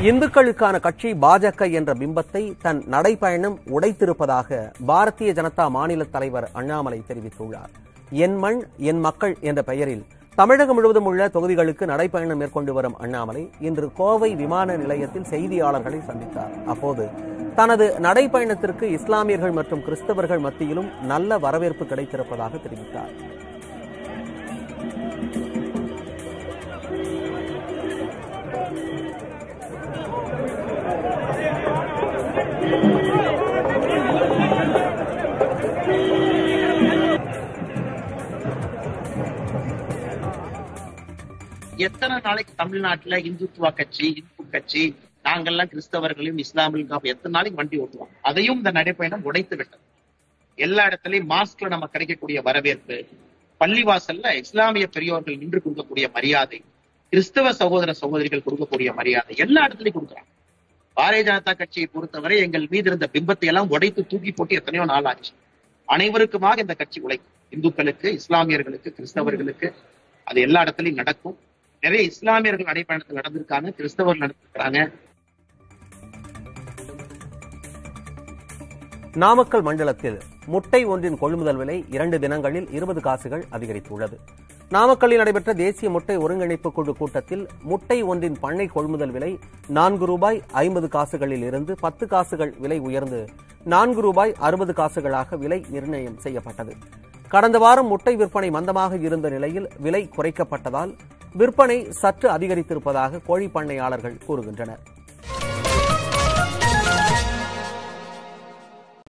இந்துக்களுக்கான கட்சி பாஜக என்ற பிம்பத்தை தன் நடைப்பயணம் உடைத்திருப்பதாக பாரதிய ஜனதா மாநில தலைவர் அண்ணாமலை தெரிவித்துள்ளார் என் மண் என் மக்கள் என்ற பெயரில் தமிழகம் முழுவதும் உள்ள தொகுதிகளுக்கு நடைப்பயணம் மேற்கொண்டு வரும் அண்ணாமலை இன்று கோவை விமான நிலையத்தில் செய்தியாளர்களை சந்தித்தார் அப்போது தனது நடைப்பயணத்திற்கு இஸ்லாமியர்கள் மற்றும் கிறிஸ்தவர்கள் மத்தியிலும் நல்ல வரவேற்பு கிடைத்திருப்பதாக தெரிவித்தார் எத்தனை நாளைக்கு தமிழ்நாட்டுல இந்துத்துவா கட்சி இந்து கட்சி நாங்கெல்லாம் கிறிஸ்தவர்களையும் இஸ்லாமியும் எத்தனை நாளைக்கு வண்டி ஓட்டுவோம் அதையும் இந்த நடைப்பயணம் உடைத்து விட்டது எல்லா இடத்துலயும் மாஸ்க்ல நம்ம கிடைக்கக்கூடிய வரவேற்பு பள்ளிவாசல்ல இஸ்லாமிய பெரியோர்கள் நின்று கொடுக்கக்கூடிய மரியாதை கிறிஸ்தவ சகோதர சகோதரிகள் கொடுக்கக்கூடிய மரியாதை எல்லா இடத்துலயும் கொடுக்குறாங்க பாரதிய ஜனதா கட்சியை பொறுத்தவரை எங்கள் மீது இருந்த பிம்பத்தை எல்லாம் உடைத்து தூக்கி போட்டு எத்தனையோ நாள் ஆச்சு அனைவருக்குமாக இந்த கட்சி உழைக்கும் இந்துக்களுக்கு இஸ்லாமியர்களுக்கு கிறிஸ்தவர்களுக்கு அது எல்லா இடத்துலயும் நடக்கும் நிறைய இஸ்லாமியர்கள் நடைப்பயணத்தில் நடந்திருக்காங்க கிறிஸ்தவர்கள் நடந்திருக்கிறாங்க நாமக்கல் மண்டலத்தில் முட்டை ஒன்றின் கொள்முதல் விலை இரண்டு தினங்களில் இருபது காசுகள் அதிகரித்துள்ளது நாமக்கல்லில் நடைபெற்ற தேசிய முட்டை ஒருங்கிணைப்பு குழு கூட்டத்தில் முட்டை ஒன்றின் பண்ணை கொள்முதல் விலை நான்கு ரூபாய் ஐம்பது காசுகளில் இருந்து பத்து காசுகள் விலை உயர்ந்து நான்கு ரூபாய் அறுபது காசுகளாக விலை நிர்ணயம் செய்யப்பட்டது கடந்த வாரம் முட்டை விற்பனை மந்தமாக இருந்த நிலையில் விலை குறைக்கப்பட்டதால் விற்பனை சற்று அதிகரித்திருப்பதாக கோழி பண்ணையாளர்கள் கூறுகின்றனர்